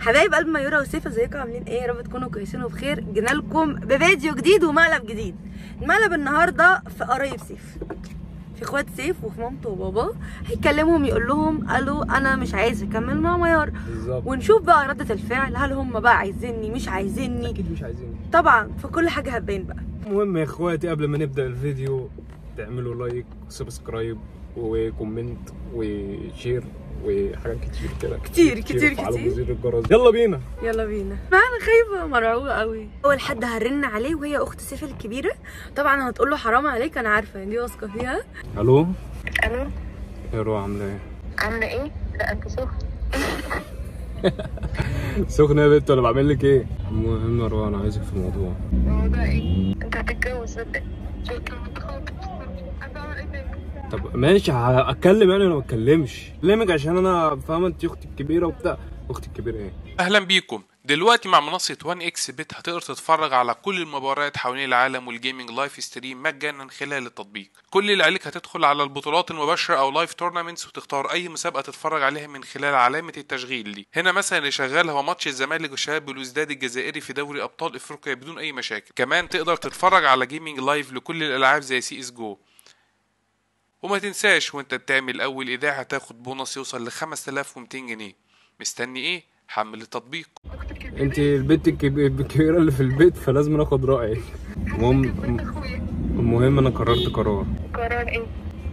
حبايب قلب ميورة وسيف ازيكم عاملين ايه يا رب تكونوا كويسين وبخير جينا لكم بفيديو جديد ومقلب جديد المقلب النهارده في قرايب سيف في اخوات سيف وفي مامته وبابا هيكلمهم يقول لهم قالوا انا مش عايز اكمل مع ميار بالظبط ونشوف بقى ردة الفعل هل هم بقى عايزيني مش عايزيني اكيد مش عايزين طبعا فكل حاجه هتبين بقى المهم يا اخواتي قبل ما نبدا الفيديو تعملوا لايك وسبسكرايب وكومنت وشير وحاجات كتير كده كتير، كتير، وفعلوا كتير. زر الجرس يلا بينا يلا بينا ما انا خايفه مرعوبه قوي اول حد هرن عليه وهي اخت سيف الكبيره طبعا هتقول له حرام عليك انا عارفه يعني دي واثقه فيها الو الو يا روح عامله ايه عامله ايه؟ لا انت سخن سخنه يا بنت ولا بعمل لك ايه المهم يا روح انا عايزك في موضوع الموضوع ايه؟ انت هتتجوز ولا ايه؟ شفت لما تخاطب هتعمل ايه تاني؟ طب ماشي هتكلم يعني ولا ما اتكلمش كلمك عشان انا فاهمه انت اختي الكبيره وبتاع اختي الكبيره ايه اهلا بيكم دلوقتي مع منصة 1 اكس بت هتقدر تتفرج على كل المباريات حوالين العالم والجيمنج لايف ستريم مجانا خلال التطبيق كل اللي عليك هتدخل على البطولات المباشرة او لايف تورنمنتس وتختار اي مسابقة تتفرج عليها من خلال علامة التشغيل دي هنا مثلا اللي شغال هو ماتش الزمالك والشباب بلوزداد الجزائري في دوري ابطال افريقيا بدون اي مشاكل كمان تقدر تتفرج على جيمنج لايف لكل الالعاب زي سي اس جو وما تنساش وانت بتعمل اول ايداع هتاخد بونص يوصل ل 5200 جنيه مستني ايه حمل التطبيق انت البنت الكب- الكبيره اللي في البيت فلازم اخد رايك المهم انت اخويا المهم انا قررت قرار قرار ايه؟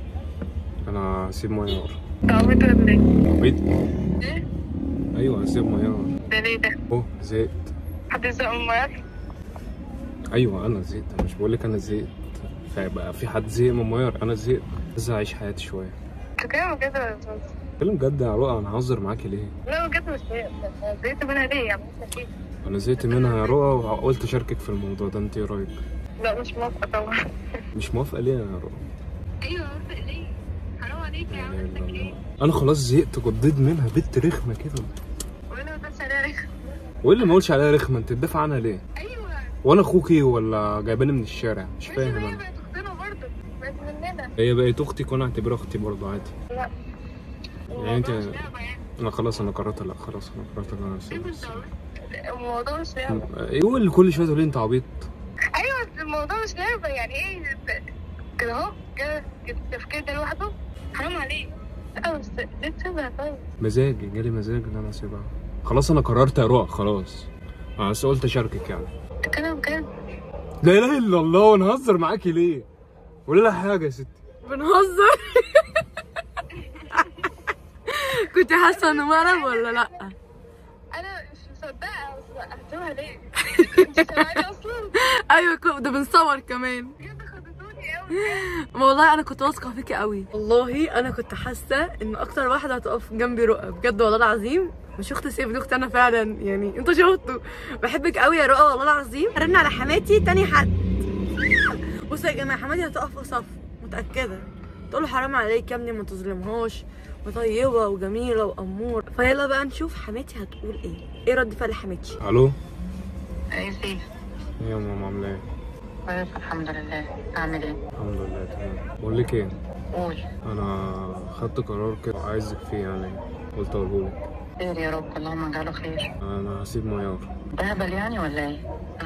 انا هسيب ميار تعويض ولا ايه؟ عبيط ايه؟ ايوه هسيب ميار ده ليه ده؟ اوه زهقت حد يزق من ميار؟ ايوه انا زهقت انا مش بقول لك انا زهقت فيبقى في حد زهق من ميار انا زهقت عايز اعيش حياتي شويه انت كده بجد ولا بتهزر؟ اتكلم بجد يا رؤى انا ههزر معاكي ليه لا بجد مش زهقت زهقت منها ليه يا عم انت ايه؟ انا زهقت منها يا رؤى وقلت اشاركك في الموضوع ده انت ايه رايك لا مش موافقه طبعا مش موافقه ليه يا رؤى ايوه موافق ليه؟ حرام عليك يا عم لا انت لا لا. ايه؟ انا خلاص زهقت جديد منها بنت رخمه كده وانا بس عليها رخم وايه اللي ما اقولش عليها رخمه انت تدافع عنها ليه ايوه وانا اخوكي ولا جايباني من الشارع مش ماشي فاهم ما هي انا بقت اختنا برضه بقت مننا هي بقت اختك وانا اعتبرها اختي برضه عادي لا يعني انت الموضوع مش لعبة يعني انا خلاص انا قررت لا خلاص انا قررت ان انا ايه هسيب انت عملت؟ الموضوع مش لعبة ايه هو اللي كل شويه تقول لي انت عبيط ايوه بس الموضوع مش لعبة يعني ايه كده اهو كده كده التفكير ده لوحده حرام عليك لا بس ليه تسيبها طيب؟ مزاجي جالي مزاج ان انا اسيبها خلاص انا قررت يا رؤى خلاص انا بس قلت اشاركك يعني تتكلم بجد؟ لا اله الا الله وانا هزر معاكي ليه قولي لها حاجه يا ستي بنهزر كنت حاسه انه مرض ولا لا انا مش مصدقة بس هتسيبها ليه؟ انت سامعني اصلا؟ ايوه كو- ده بنصور كمان بجد خدتوني قوي والله انا كنت واثقه فيكي قوي والله انا كنت حاسه ان اكتر واحده هتقف جنبي رؤى بجد والله العظيم مش اخت سيف دي اختي انا فعلا يعني انتوا شفتوا بحبك قوي يا رؤى والله العظيم رن على حماتي تاني حد بصوا يا جماعه حماتي هتقف في صف متاكده تقول له حرام عليك يا ابني ما تظلمهاش وطيبه وجميله وامور فيلا بقى نشوف حماتي هتقول ايه ايه رد فعل حماتي الو ايه سيف ايه يا ماما عامله ايه كويس الحمد لله اعمل ايه؟ الحمد لله تمام بقول لك ايه قول انا خدت قرار كده عايزك فيه يعني قلت اقوله لك خير يا رب اللهم اجعله خير انا هسيب ميار ده هبل يعني ولا ايه؟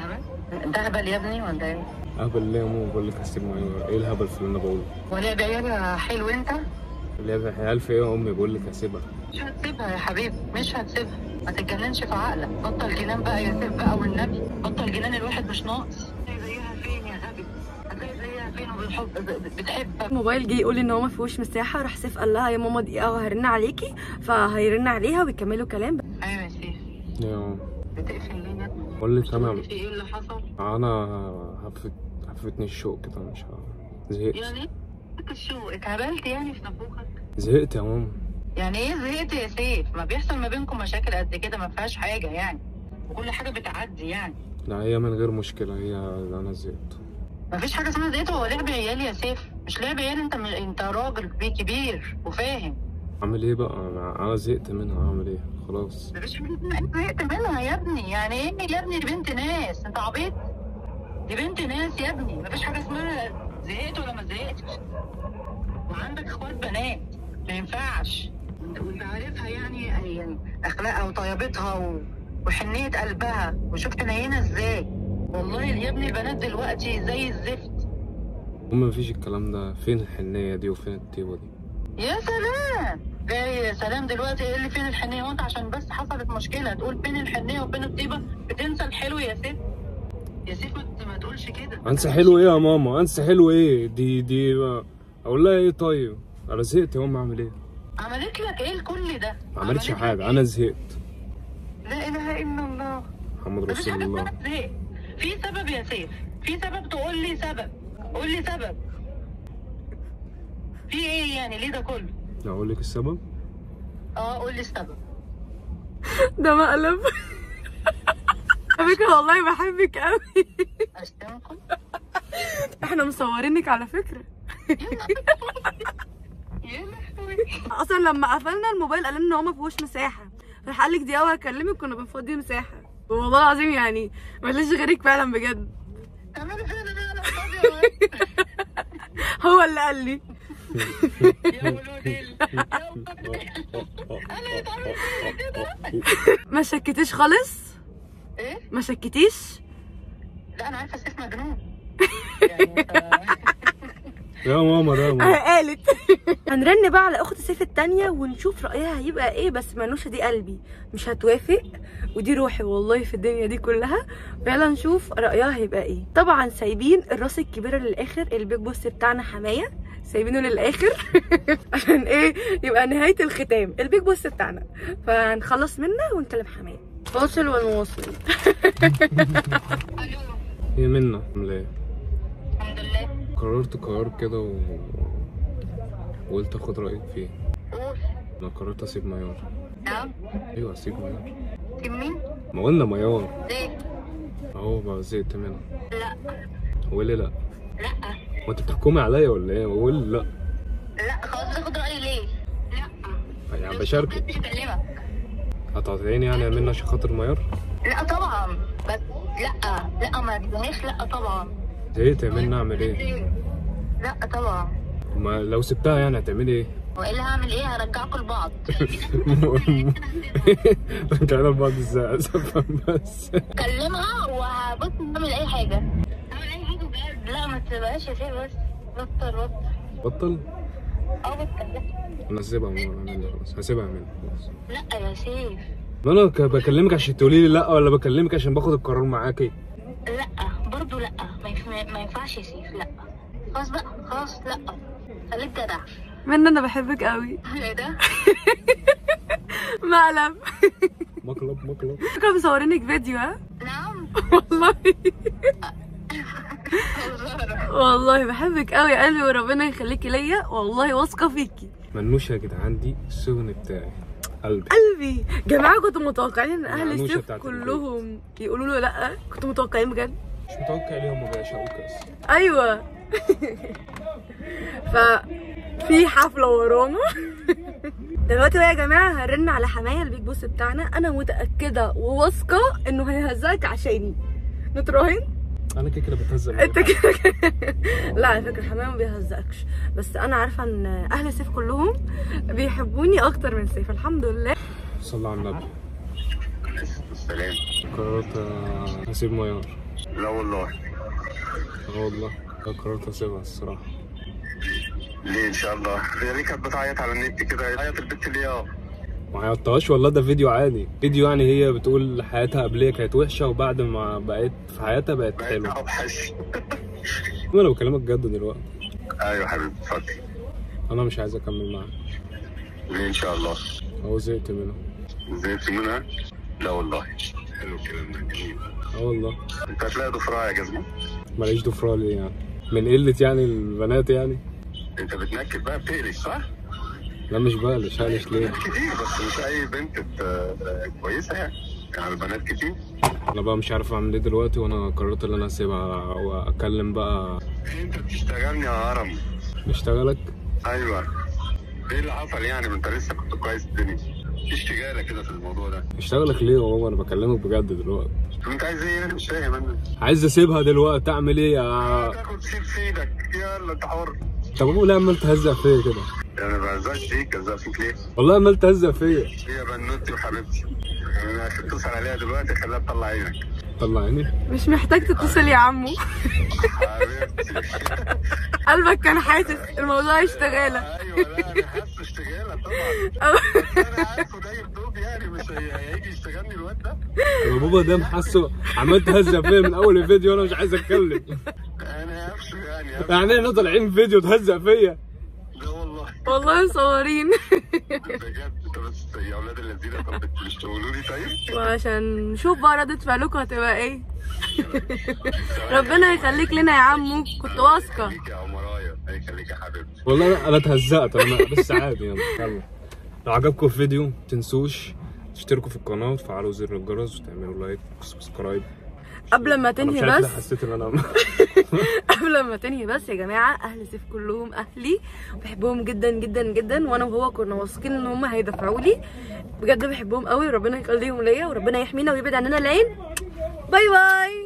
ده هبل يا ابني ولا ايه؟ اهبل ليه يا ماما بقول لك هسيب ميار ايه الهبل في اللي انا بقوله ولا بعيالها حلو انت؟ اللي هي عيال في ايه يا امي بقول لك هسيبها مش هتسيبها يا حبيبي مش هتسيبها ما تتجننش في عقلك بطل جنان بقى يا سيف بقى والنبي بطل جنان الواحد مش ناقص هتلاقي زيها فين يا غبي هتلاقي زيها فين وبالحب ب- بتحبك الموبايل جه يقول لي ان هو ما فيهوش مساحه راح سيف قال لها يا ماما دقيقه وهرن عليكي فهيرن عليها ويكملوا كلام ايوه يا سيف يا ماما بتقفل ليه يا ابني؟ بقول لك انا في ايه اللي حصل؟ انا هفت هفتني الشوق كده مش ه... زهقت يعني انت شو اتهبلت يعني في نافوخك؟ زهقت يا ماما يعني ايه زهقت يا سيف؟ ما بيحصل ما بينكم مشاكل قد كده ما فيهاش حاجه يعني وكل حاجه بتعدي يعني لا هي من غير مشكلة هي انا زهقت ما فيش حاجه اسمها زهقت هو لعب عيال يا سيف مش لعب عيال انت م... انت راجل بي- كبير وفاهم اعمل ايه بقى انا انا زهقت منها اعمل ايه خلاص مفيش حاجه اسمها انت زهقت منها يا ابني يعني ايه يا ابني دي بنت ناس انت عبيط دي بنت ناس يا ابني مفيش حاجه اسمها زهقت ولا ما زهقتش وعندك اخوات بنات ما ينفعش وانت عارفها يعني يعني اخلاقها وطيبتها و... وحنيه قلبها وشفت نينه ازاي والله يا ابني البنات دلوقتي زي الزفت هما مفيش الكلام ده فين الحنية دي وفين الطيبة دي يا سلام جاي يا سلام دلوقتي ايه اللي فين الحنيه وانت عشان بس حصلت مشكله تقول فين الحنيه وفين الطيبه بتنسى الحلو يا سيف يا سيف ما- ما تقولش كده انسى حلو ايه يا ماما انسى حلو ايه دي دي اقول لها ايه طيب انا زهقت يا ماما اعمل ايه عملت لك ايه الكل ده ما عملتش عملت لك حاجة إيه؟ انا زهقت لا اله الا الله محمد مفيش رسول حاجه الله اسمها زهق في سبب يا سيف في سبب تقول لي سبب قول لي سبب في ايه يعني ليه ده كله اقول لك السبب اه قول لي السبب ده مقلب على فكرة والله بحبك قوي اشتمكم احنا مصورينك على فكرة يا لهوي اصلا لما قفلنا الموبايل قال لنا ان هو ما فيهوش مساحة راح قال لك دي اول هكلمك كنا بنفضي مساحة والله العظيم يعني ماليش غيرك فعلا بجد تعملي فين انا انا فاضيه هو اللي قال لي يا ولود ال- يا ولود ال- ما شكتيش خالص ايه ما شكتيش لا انا عارفه سيف مجنون يعني ف- يا ماما ده يا ماما قالت هنرن بقى على اخت سيف التانية ونشوف رأيها هيبقى ايه بس منوشة دي قلبي مش هتوافق ودي روحي والله في الدنيا دي كلها فعلا نشوف رأيها هيبقى ايه طبعا سايبين الراس الكبيرة للآخر البيج بوس بتاعنا حماية سايبينه للآخر عشان ايه يبقى نهاية الختام البيج بوس بتاعنا فهنخلص منه ونكلم حماية فاصل ونواصل الو هي منا عامله ايه الحمد لله قررت قرار كده و... وقلت اخد رايك فيه قول انا قررت اسيب ميار نعم ايوه اسيب ميار تيم مين ما قلنا ميار ليه اهو بقى زهقت منها لا هو ليه لا لا هو انت بتحكمي عليا ولا ايه هو ليه لا لا خلاص تاخد رايي ليه لا يعني بشاركك مش بكلمك هتقاطعيني يعني يا منى عشان خاطر ميار لا طبعا بس لا لا ما تجيبنيش لا طبعا زهقت يا منى اعمل ايه لا طبعا ما لو سبتها يعني هتعملي ايه والا هعمل ايه هرجعكم لبعض رجعنا لبعض ازاي افهم بس كلمها وهبص نعمل اي حاجه اعمل اي حاجه بجد لا ما تبقاش يا سيف بس بطل بطل بطل اه بطل انا هسيبها يا منى اعمل خلاص هسيبها اعمل خلاص لا يا سيف ما انا ك- بكلمك عشان تقولي لي لا ولا بكلمك عشان باخد القرار معاكي لا برضو لا ما, يف... ما ينفعش يا سيف لا خلاص بقى خلاص لا خليك جدع من انا بحبك قوي ايه ده مقلب مقلب مقلب كانوا مصورينك فيديو ها نعم والله والله بحبك قوي يا قلبي وربنا يخليكي ليا والله واثقه فيكي منوش يا جدعان دي السجن بتاعي قلبي قلبي جماعه كنتوا متوقعين ان اهل العنوشة السيف بتاعت كلهم يقولوا له لا كنتوا متوقعين بجد مش متوقع ليه هم بيعشقوك اصلا ايوه ف في حفله ورانا دلوقتي بقى يا جماعه هرن على حمايه البيج بوس بتاعنا انا متاكده وواثقه انه هيهزقك عشاني نتراهن انا كده كده بتهزر انت كده كده لا على فكره حمايه ما بيهزقكش بس انا عارفه ان اهل سيف كلهم بيحبوني اكتر من سيف الحمد لله صلى على النبي السلام قررت آه، اسيب ميار لا والله اه والله قررت اسيبها الصراحه ليه ان شاء الله هي ليه كانت بتعيط على النت كده عيط البت اللي اه ما عيطتهاش والله ده فيديو عادي فيديو يعني هي بتقول حياتها قبليه كانت وحشه وبعد ما بقت في حياتها بقت بقت حلوه اوحش انا بكلمك جد دلوقتي ايوه حبيبي اتفضل انا مش عايز اكمل معاها ليه ان شاء الله هو زهقت منها زهقت منها لا والله حلو الكلام ده جميل اه والله انت هتلاقي ضفراء يا جزمه ماليش ضفرة ليه يعني من قلة يعني البنات يعني انت بتنكد بقى بتقلش صح؟ لا مش بقلش هقلش ليه كتير بس مش اي بنت ت- كويسه يعني يعني البنات كتير انا بقى مش عارف اعمل ايه دلوقتي وانا قررت ان انا اسيبها واكلم بقى انت بتشتغلني يا هرم بشتغلك ايوه ايه اللي حصل يعني ما انت لسه كنت كويس الدنيا في اشتغاله كده في الموضوع ده اشتغلك ليه يا بابا انا بكلمك بجد دلوقتي طب انت عايز ايه انا مش فاهم انا عايز اسيبها دلوقتي اعمل ايه يا تاخد سيب في ايدك يلا انت حر طب ابو ليه عمال تهزق فيا كده انا بعزقش فيك ازق فيك ليه؟ والله عمال تهزق فيا هي بنوتي وحبيبتي انا عشان تتصل عليها دلوقتي خليها تطلع عينك طلع عيني مش محتاج تتصل يا عمو حبيبتي قلبك كان حاسس الموضوع اشتغالة ايوه لا انا حاسس اشتغاله طبعا أو- انا عارفه ده يرضوك يعني مش هي- هيجي يشتغلني الواد ده يا بابا ده محسه عمال تهزق فيا من اول الفيديو وانا مش عايز اتكلم انا نفسه يعني يعني احنا طالعين فيديو تهزق فيا ده والله والله مصورين بجد طب بس يا اولاد الذين طب مش تقولوا لي طيب وعشان نشوف بقى ردة فعلكم هتبقى ايه ربنا يخليك لنا يا عمو كنت واثقة خليك يا عمرايا يخليك يا حبيبتي والله انا انا اتهزقت انا بس عادي يلا يلا لو عجبكم الفيديو متنسوش تشتركوا في القناه وتفعلوا زر الجرس وتعملوا لايك وسبسكرايب قبل ما انا تنهي مش عارف ليه بس حسيت ان انا قبل ما تنهي بس يا جماعه اهل سيف كلهم اهلي بحبهم جدا جدا جدا وانا وهو كنا واثقين ان هم هيدفعوا لي بجد بحبهم قوي وربنا يخليهم ليا وربنا يحمينا ويبعد عننا العين باي باي